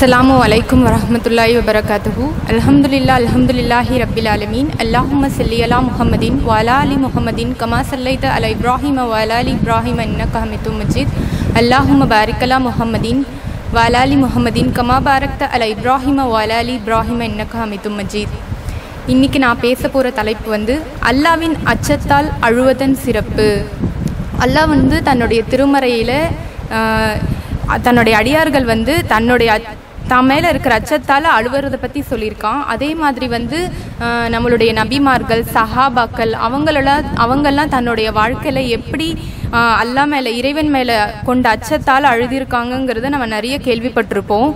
அஸ்ஸலாமு அலைக்கும் வரஹ்மத்துல்லாஹி வபரகாத்துஹு அல்ஹம்துலில்லாஹ் அல்ஹம்துலில்லாஹி ரப்பில் ஆலமீன் அல்லாஹும்ம ஸல்லி அலா முஹம்மதின் வஅலா அலி முஹம்மதின் கமா ஸல்லைத அலா இப்ராஹிம வஅலா அலி இப்ராஹிம இன்னக ஹமீதும் மஜீத் அல்லாஹும்ம பாரிக் அலா முஹம்மதின் வஅலா அலி முஹம்மதின் கமா பாரக்த அலா இப்ராஹிம வஅலா அலி இப்ராஹிம இன்னக ஹமீதும் மஜீத் இன்னைக்கு நான் பேச போகிற தலைப்பு வந்து அல்லாவின் அச்சத்தால் அழுவதன் சிறப்பு அல்லாஹ் வந்து தன்னுடைய திருமறையில் தன்னுடைய அடியார்கள் வந்து தன்னுடைய அச்- தான் மேலே இருக்கிற அச்சத்தால் அழுவுறதை பற்றி சொல்லியிருக்கான் அதே மாதிரி வந்து ஆஹ், நம்மளுடைய நபிமார்கள் சஹாபாக்கள் அவங்களெல்லாம் அவங்கெல்லாம் தன்னுடைய வாழ்க்கையில் எப்படி ஆஹ், அல்லாஹ் மேலே இறைவன் மேலே கொண்ட அச்சத்தால் அழுதிருக்காங்கங்கிறத நம்ம நிறைய கேள்விப்பட்டிருப்போம்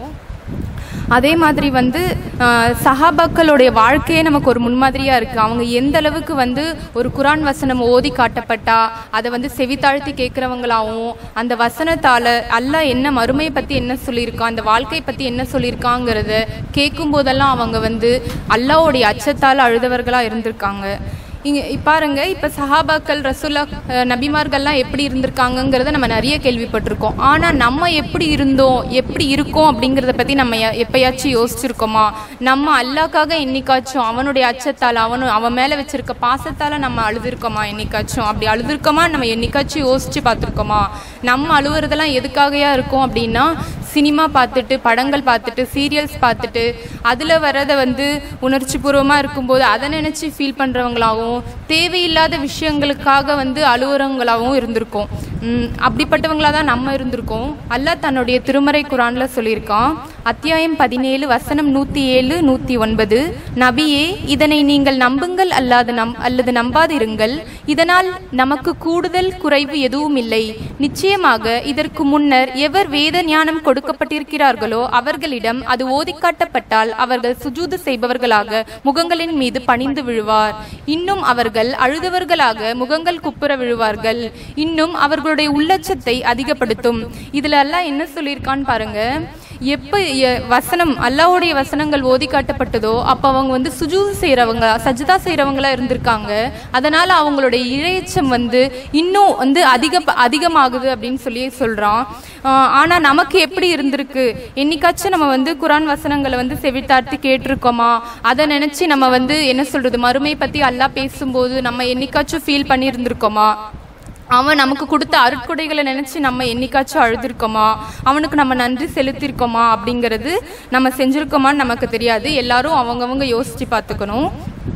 அதே மாதிரி வந்து ஆஹ், சஹாபாக்களுடைய வாழ்க்கையே நமக்கு ஒரு முன்மாதிரியாக இருக்குது அவங்க எந்த அளவுக்கு வந்து ஒரு குரான் வசனம் ஓதி காட்டப்பட்டா அதை வந்து செவித்தாழ்த்தி கேட்குறவங்களாகவும் அந்த வசனத்தால் அல்லாஹ் என்ன மறுமையை பற்றி என்ன சொல்லியிருக்கான் அந்த வாழ்க்கையை பற்றி என்ன சொல்லியிருக்காங்கிறத கேட்கும் போதெல்லாம் அவங்க வந்து அல்லாஹ்வுடைய அச்சத்தால் அழுதவர்களாக இருந்திருக்காங்க இங்கே பாருங்க இப்போ சஹாபாக்கள் ரசூலா அஹ், நபிமார்கள்லாம் எப்படி இருந்திருக்காங்கங்கிறத நம்ம நிறைய கேள்விப்பட்டிருக்கோம் ஆனால் நம்ம எப்படி இருந்தோம் எப்படி இருக்கோம் அப்படிங்கிறத பற்றி நம்ம எ- எப்பயாச்சும் யோசிச்சிருக்கோமா நம்ம அல்லாக்காக என்னைக்காச்சும் அவனுடைய அச்சத்தால் அவனு அவன் மேலே வச்சிருக்க பாசத்தால் நம்ம அழுதுருக்கோமா என்னைக்காச்சும் அப்படி அழுதுருக்கோமா நம்ம என்னைக்காச்சும் யோசிச்சு பார்த்துருக்கோமா நம்ம அழுவுறதெல்லாம் எதுக்காகயா இருக்கும் அப்படின்னா சினிமா பார்த்துட்டு படங்கள் பார்த்துட்டு சீரியல்ஸ் பார்த்துட்டு அதில் வரதை வந்து உணர்ச்சி பூர்வமாக இருக்கும்போது அதை நினச்சி ஃபீல் பண்ணுறவங்களாகவும் தேவையில்லாத விஷயங்களுக்காக வந்து அழுகுறவங்களாகவும் இருந்திருக்கோம் உம், அப்படிப்பட்டவங்களா தான் நம்ம இருந்திருக்கோம் அல்லாஹ் தன்னுடைய திருமறை குரானில் சொல்லியிருக்கான் அத்தியாயம் பதினேழு வசனம் நூற்றி ஏழு நூற்றி ஒன்பது நபியே இதனை நீங்கள் நம்புங்கள் அல்லாது நம் அல்லது நம்பாதிருங்கள் இதனால் நமக்கு கூடுதல் குறைவு எதுவும் இல்லை நிச்சயமாக இதற்கு முன்னர் எவர் வேத ஞானம் கொடுக்கப்பட்டிருக்கிறார்களோ அவர்களிடம் அது ஓதிக்காட்டப்பட்டால் அவர்கள் சுஜூது செய்பவர்களாக முகங்களின் மீது பணிந்து விழுவார் இன்னும் அவர்கள் அழுதவர்களாக முகங்கள் குப்புற விழுவார்கள் இன்னும் அவர்களுடைய உள்ளச்சத்தை அதிகப்படுத்தும் இதுல எல்லாம் என்ன சொல்லியிருக்கான்னு பாருங்க எப்ப எ- வசனம் அல்லாஹ்வுடைய வசனங்கள் ஓதி காட்டப்பட்டதோ அப்ப அவங்க வந்து சுஜூது செய்றவங்க சஜ்தா செய்றவங்களா இருந்திருக்காங்க அதனால அவங்களுடைய இழையச்சம் வந்து இன்னும் வந்து அதிக அதிகமாகுது அப்படின்னு சொல்லி சொல்றான் ஆஹ் ஆனா நமக்கு எப்படி இருந்திருக்கு என்னைக்காச்சும் நம்ம வந்து குரான் வசனங்களை வந்து செவித்தார்த்து கேட்டிருக்கோமா அதை நினைச்சு நம்ம வந்து என்ன சொல்றது மறுமை பத்தி அல்லாஹ் பேசும்போது நம்ம என்னைக்காச்சும் ஃபீல் பண்ணி இருந்திருக்கோமா அவன் நமக்கு கொடுத்த அருட்கொடைகளை நினைச்சு நம்ம என்னைக்காச்சும் அழுதுருக்கோமா அவனுக்கு நம்ம நன்றி செலுத்திருக்கோமா அப்படிங்கிறது நம்ம செஞ்சிருக்கோமான்னு நமக்கு தெரியாது எல்லாரும் அவங்கவங்க யோசிச்சு பார்த்துக்கணும்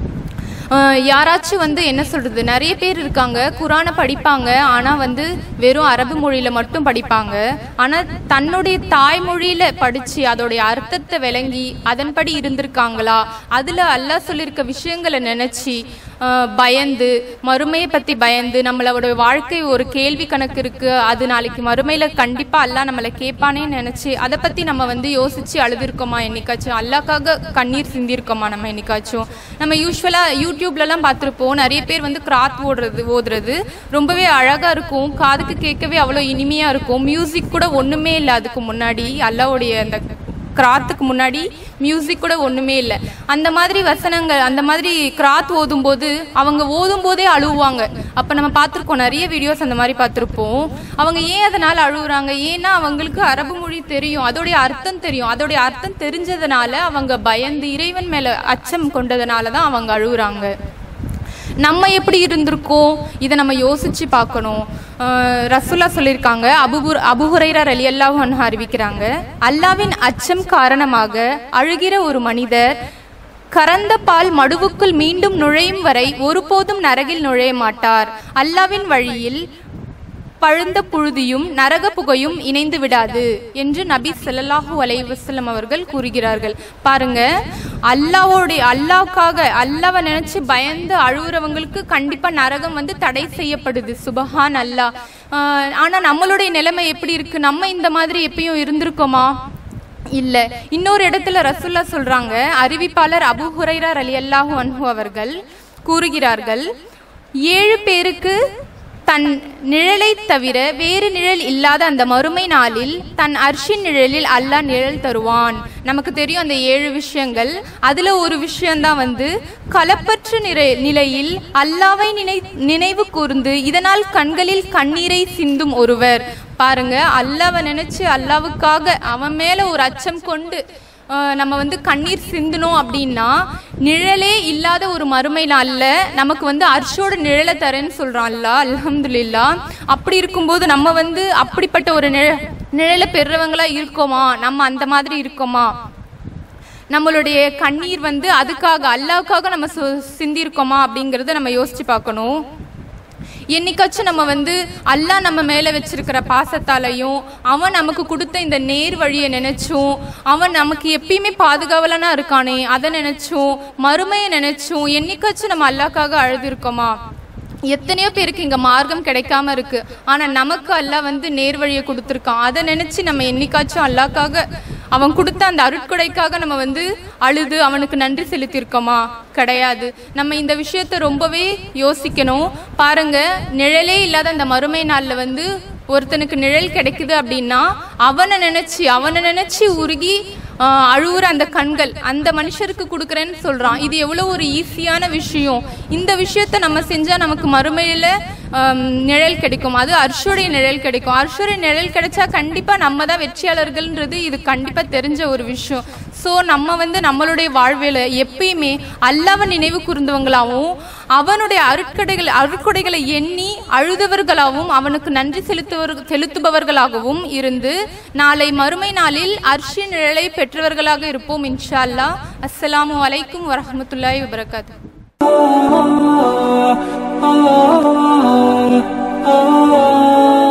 ஆஹ் யாராச்சும் வந்து என்ன சொல்றது நிறைய பேர் இருக்காங்க குரானை படிப்பாங்க ஆனா வந்து வெறும் அரபு மொழியில மட்டும் படிப்பாங்க ஆனா தன்னுடைய தாய்மொழியில படிச்சு அதோடைய அர்த்தத்தை விளங்கி அதன்படி இருந்திருக்காங்களா அதுல அல்லாஹ் சொல்லியிருக்க விஷயங்களை நினைச்சு ஆஹ் பயந்து மறுமையை பத்தி பயந்து நம்மளோட வாழ்க்கை ஒரு கேள்வி கணக்கு இருக்கு அது நாளைக்கு மறுமையில கண்டிப்பா அல்லாஹ் நம்மளை கேட்பானேன்னு நினைச்சு அதை பத்தி நம்ம வந்து யோசிச்சு அழுதுருக்கோமா என்னைக்காச்சும் அல்லாக்காக கண்ணீர் சிந்திருக்கோமா நம்ம என்னைக்காச்சும் நம்ம யூஸ்வலா யூடியூப்லலாம் பார்த்துருப்போம் நிறைய பேர் வந்து கிராத் ஓடுறது ஓதுறது ரொம்பவே அழகா இருக்கும் காதுக்கு கேட்கவே அவ்வளோ இனிமையா இருக்கும் மியூசிக் கூட ஒண்ணுமே இல்லை அதுக்கு முன்னாடி அல்லாவுடைய அந்த கிராத்துக்கு முன்னாடி மியூசிக் கூட ஒண்ணுமே இல்லை அந்த மாதிரி வசனங்கள் அந்த மாதிரி கிராத் ஓதும்போது அவங்க ஓதும் போதே அழுவாங்க அப்ப நம்ம பார்த்துருக்கோம் நிறைய வீடியோஸ் அந்த மாதிரி பார்த்துருப்போம் அவங்க ஏன் அதனால அழுகுறாங்க ஏன்னா அவங்களுக்கு அரபு மொழி தெரியும் அதோடைய அர்த்தம் தெரியும் அதோடைய அர்த்தம் தெரிஞ்சதுனால அவங்க பயந்து இறைவன் மேல அச்சம் கொண்டதுனால தான் அவங்க அழுகுறாங்க நம்ம எப்படி இருந்திருக்கோம் இதை நம்ம யோசிச்சு பார்க்கணும் அஹ் ரசூலா சொல்லியிருக்காங்க அபுபுர் அபுஹுரைரா அலி அல்லாஹ் அறிவிக்கிறாங்க அல்லாவின் அச்சம் காரணமாக அழுகிற ஒரு மனிதர் கறந்த பால் மடுவுக்குள் மீண்டும் நுழையும் வரை ஒருபோதும் நரகில் நுழைய மாட்டார் அல்லாவின் வழியில் பழுந்த புழுதியும் நரக புகையும் இணைந்து விடாது என்று நபி ஸல்லல்லாஹு அலைஹி வஸல்லம் அவர்கள் கூறுகிறார்கள் பாருங்க அல்லாவோடைய அல்லாவுக்காக அல்லாவை நினைச்சு பயந்து அழுகுறவங்களுக்கு கண்டிப்பா நரகம் வந்து தடை செய்யப்படுது சுபஹான் அல்லாஹ் ஆஹ் ஆனா நம்மளுடைய நிலைமை எப்படி இருக்கு நம்ம இந்த மாதிரி எப்பயும் இருந்திருக்கோமா இல்ல இன்னொரு இடத்துல ரசுல்லா சொல்றாங்க அறிவிப்பாளர் அபு ஹுரைரா அலி அல்லாஹு அன்ஹு அவர்கள் கூறுகிறார்கள் ஏழு பேருக்கு தன் நிழலை தவிர வேறு நிழல் இல்லாத அந்த மறுமை நாளில் தன் அர்ஷின் நிழலில் அல்லாஹ் நிழல் தருவான் நமக்கு தெரியும் அந்த ஏழு விஷயங்கள் அதுல ஒரு விஷயம்தான் வந்து களப்பற்ற நிறை நிலையில் அல்லாவை நினை நினைவு கூர்ந்து இதனால் கண்களில் கண்ணீரை சிந்தும் ஒருவர் பாருங்க அல்லாவை நினைச்சு அல்லாவுக்காக அவன் மேல ஒரு அச்சம் கொண்டு அஹ், நம்ம வந்து கண்ணீர் சிந்தணும் அப்படின்னா நிழலே இல்லாத ஒரு மறுமை நாள்ல நமக்கு வந்து அர்ஷோட நிழலை தரேன்னு சொல்றான் அல்லா அல்ஹம்துலில்லா அப்படி இருக்கும்போது நம்ம வந்து அப்படிப்பட்ட ஒரு நிழ நிழலை பெறுறவங்களா இருக்கோமா நம்ம அந்த மாதிரி இருக்கோமா நம்மளுடைய கண்ணீர் வந்து அதுக்காக அல்லாவுக்காக நம்ம சு- சிந்திருக்கோமா அப்படிங்கறத நம்ம யோசிச்சு பார்க்கணும் என்னைக்காச்சும் நம்ம வந்து அல்லாஹ் நம்ம மேல வச்சிருக்கிற பாசத்தாலையும் அவன் நமக்கு கொடுத்த இந்த நேர் வழியை நினைச்சும் அவன் நமக்கு எப்பயுமே பாதுகாவலனா இருக்கானே அதை நினைச்சும் மறுமையை நினைச்சும் என்னைக்காச்சும் நம்ம அல்லாக்காக அழுதுருக்கோமா எத்தனையோ பேருக்கு இங்க மார்க்கம் கிடைக்காம இருக்கு ஆனா நமக்கு அல்லாஹ் வந்து நேர் வழியை கொடுத்துருக்கான் அதை நினைச்சு நம்ம என்னைக்காச்சும் அல்லாக்காக அவன் கொடுத்த அந்த அருட்கொடைக்காக நம்ம வந்து அழுது அவனுக்கு நன்றி செலுத்தியிருக்கோமா கிடையாது நம்ம இந்த விஷயத்த ரொம்பவே யோசிக்கணும் பாருங்க நிழலே இல்லாத அந்த மறுமை நாள்ல வந்து ஒருத்தனுக்கு நிழல் கிடைக்குது அப்படின்னா அவனை நினைச்சு அவனை நினைச்சு உருகி ஆஹ், அழுவுற அந்த கண்கள் அந்த மனுஷருக்கு கொடுக்குறேன்னு சொல்றான் இது எவ்வளவு ஒரு ஈஸியான விஷயம் இந்த விஷயத்த நம்ம செஞ்சா நமக்கு மறுமையில ஆம், நிழல் கிடைக்கும் அது அர்ஷுடைய நிழல் கிடைக்கும் அர்ஷுடைய நிழல் கிடைச்சா கண்டிப்பா நம்ம தான் வெற்றியாளர்கள்ன்றது இது கண்டிப்பா தெரிஞ்ச ஒரு விஷயம் ஸோ நம்ம வந்து நம்மளுடைய வாழ்வில எப்பயுமே அல்லாவை நினைவு கூர்ந்தவங்களாகவும் அவனுடைய அருட்கடைகள் அருட்கொடைகளை எண்ணி அழுதவர்களாகவும் அவனுக்கு நன்றி செலுத்துவர் செலுத்துபவர்களாகவும் இருந்து நாளை மறுமை நாளில் அர்ஷி நிழலை பெற்றவர்களாக இருப்போம் இன்ஷா அல்லாஹ் அஸ்ஸலாமு அலைக்கும் வரஹ்மத்துல்லாஹி வபரகாத்து ah, ah, ah, ah.